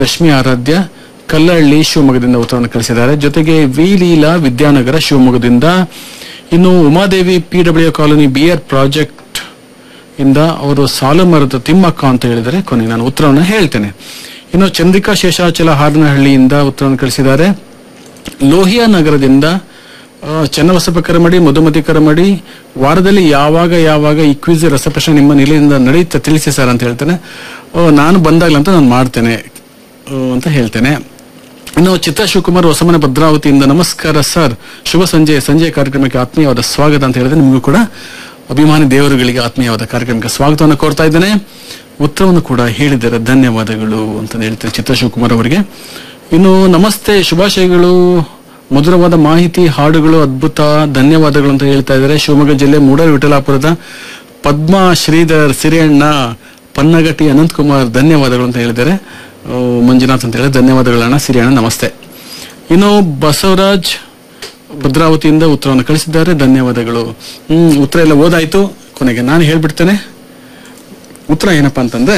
ರಶ್ಮಿ ಆರಾಧ್ಯ ಕಲ್ಲಹಳ್ಳಿ ಶಿವಮೊಗ್ಗದಿಂದ ಉತ್ತರವನ್ನು ಕಳಿಸಿದ್ದಾರೆ ಜೊತೆಗೆ ವಿ ಲೀಲಾ ವಿದ್ಯಾನಗರ ಶಿವಮೊಗ್ಗದಿಂದ ಇನ್ನು Umadevi P W colony B R project ಇಂದ ಅವರು ಸಾಲು ಮರದ ತಿಮ್ಮಕ್ಕ ಅಂತ ಹೇಳಿದರೆ ಕೊನೆಗೆ ನಾನು ಉತ್ತರವನ್ನು ಹೇಳ್ತೇನೆ ಇನ್ನು ಚಂದ್ರಿಕಾ ಶೇಷಾಚಲ ಹಾರನಹಳ್ಳಿಯಿಂದ ಉತ್ತರವನ್ನು ಕಳಿಸಿದ್ದಾರೆ ಲೋಹಿಯಾ ನಗರದಿಂದ ಆ, ಚನ್ನಬಸಪ್ಪ ಕರಮಡಿ ಮಧುಮತಿ ಕರಮಡಿ ವಾರದಲ್ಲಿ ಯಾವಾಗ ಯಾವಾಗ ಈ ಕ್ವಿಜ್ ರಸಪ್ರಶ್ನೆ ನಿಮ್ಮ ನಿಲೆಯಿಂದ ನಡೆಯುತ್ತೆ ತಿಳಿಸಿ ಸರ್ ಅಂತ ಹೇಳ್ತೇನೆ ಓ, ನಾನು ಬಂದಾಗ್ಲಂತ ನಾನು ಮಾಡ್ತೇನೆ ಆ, ಅಂತ ಹೇಳ್ತೇನೆ ಇನ್ನು ಚಿತ್ರ ಶಿವಕುಮಾರ್ ಹೊಸಮನೆ ಭದ್ರಾವತಿಯಿಂದ ನಮಸ್ಕಾರ ಸರ್ ಶುಭ ಸಂಜೆ ಸಂಜೆ ಕಾರ್ಯಕ್ರಮಕ್ಕೆ ಆತ್ಮೀಯವಾದ ಸ್ವಾಗತ ಅಂತ ಹೇಳಿದ್ರೆ ನಿಮಗೂ ಕೂಡ ಅಭಿಮಾನಿ ದೇವರುಗಳಿಗೆ ಆತ್ಮೀಯವಾದ ಕಾರ್ಯಕ್ರಮಕ್ಕೆ ಸ್ವಾಗತವನ್ನು ಕೋರ್ತಾ ಇದ್ದೇನೆ ಉತ್ತರವನ್ನು ಕೂಡ ಹೇಳಿದರೆ ಧನ್ಯವಾದಗಳು ಅಂತ ಹೇಳ್ತೇನೆ ಚಿತ್ರ ಶಿವಕುಮಾರ್ ಅವರಿಗೆ ಇನ್ನು ನಮಸ್ತೆ ಶುಭಾಶಯಗಳು ಮಧುರವಾದ ಮಾಹಿತಿ ಹಾಡುಗಳು ಅದ್ಭುತ ಧನ್ಯವಾದಗಳು ಅಂತ ಹೇಳ್ತಾ ಇದ್ದಾರೆ ಶಿವಮೊಗ್ಗ ಜಿಲ್ಲೆ ಮೂಡಲ್ ವಿಠಲಾಪುರದ ಪದ್ಮಾ ಶ್ರೀಧರ್ ಸಿರಿಯಣ್ಣ ಪನ್ನಗಟ್ಟಿ ಅನಂತಕುಮಾರ್ ಧನ್ಯವಾದಗಳು ಅಂತ ಹೇಳಿದ್ದಾರೆ ಆ, ಮಂಜುನಾಥ್ ಅಂತ ಹೇಳಿ ಧನ್ಯವಾದಗಳಣ್ಣ ಸಿರಿಯಣ್ಣ ನಮಸ್ತೆ ಇನ್ನು ಬಸವರಾಜ್ ಭದ್ರಾವತಿಯಿಂದ ಉತ್ತರವನ್ನು ಕಳಿಸಿದ್ದಾರೆ ಧನ್ಯವಾದಗಳು ಹ್ಮ್ ಉತ್ತರ ಎಲ್ಲ ಓದಾಯ್ತು ಕೊನೆಗೆ ನಾನು ಹೇಳ್ಬಿಡ್ತೇನೆ ಉತ್ತರ ಏನಪ್ಪಾ ಅಂತಂದ್ರೆ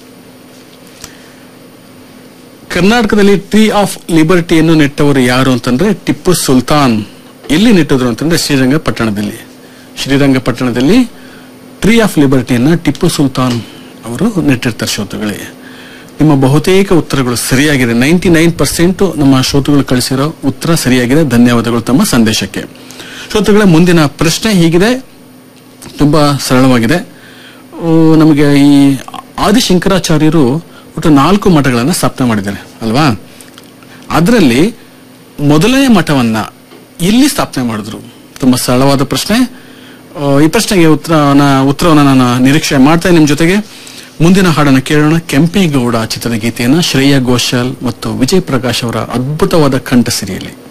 ಕರ್ನಾಟಕದಲ್ಲಿ ಟ್ರೀ ಆಫ್ ಲಿಬರ್ಟಿಯನ್ನು ನೆಟ್ಟವರು ಯಾರು ಅಂತಂದ್ರೆ ಟಿಪ್ಪು ಸುಲ್ತಾನ್ ಎಲ್ಲಿ ನೆಟ್ಟಿದ್ರು ಅಂತಂದ್ರೆ ಶ್ರೀರಂಗಪಟ್ಟಣದಲ್ಲಿ ಶ್ರೀರಂಗಪಟ್ಟಣದಲ್ಲಿ ಟ್ರೀ ಆಫ್ ಲಿಬರ್ಟಿಯನ್ನ ಟಿಪ್ಪು ಸುಲ್ತಾನ್ ಅವರು ನೆಟ್ಟಿರ್ತಾರೆ ಶ್ರೋತೃಗಳಿಗೆ ನಿಮ್ಮ ಬಹುತೇಕ ಉತ್ತರಗಳು ಸರಿಯಾಗಿದೆ ನೈಂಟಿ ನೈನ್ ಪರ್ಸೆಂಟ್ ನಮ್ಮ ಶ್ರೋತೃಗಳು ಕಳಿಸಿರೋ ಉತ್ತರ ಸರಿಯಾಗಿದೆ ಧನ್ಯವಾದಗಳು ತಮ್ಮ ಸಂದೇಶಕ್ಕೆ ಶ್ರೋತೃಗಳ ಮುಂದಿನ ಪ್ರಶ್ನೆ ಹೀಗಿದೆ ತುಂಬಾ ಸರಳವಾಗಿದೆ ಆ, ನಮಗೆ ಈ ಆದಿಶಂಕರಾಚಾರ್ಯರು ಒಟ್ಟು ನಾಲ್ಕು ಮಠಗಳನ್ನು ಸ್ಥಾಪನೆ ಮಾಡಿದ್ದಾರೆ ಅಲ್ವಾ ಅದರಲ್ಲಿ ಮೊದಲನೇ ಮಠವನ್ನ ಎಲ್ಲಿ ಸ್ಥಾಪನೆ ಮಾಡಿದ್ರು ತುಂಬಾ ಸರಳವಾದ ಪ್ರಶ್ನೆ ಆ, ಈ ಪ್ರಶ್ನೆಗೆ ಉತ್ತರ ಉತ್ತರವನ್ನು ನಾನು ನಿರೀಕ್ಷೆ ಮಾಡ್ತೇನೆ ನಿಮ್ ಜೊತೆಗೆ ಮುಂದಿನ ಹಾಡನ್ನು ಕೇಳೋಣ ಕೆಂಪೇಗೌಡ ಚಿತ್ರದ ಗೀತೆಯನ್ನ ಶ್ರೇಯಾ ಘೋಷಾಲ್ ಮತ್ತು ವಿಜಯ್ ಪ್ರಕಾಶ್ ಅವರ ಅದ್ಭುತವಾದ ಕಂಠಸಿರಿಯಲ್ಲಿ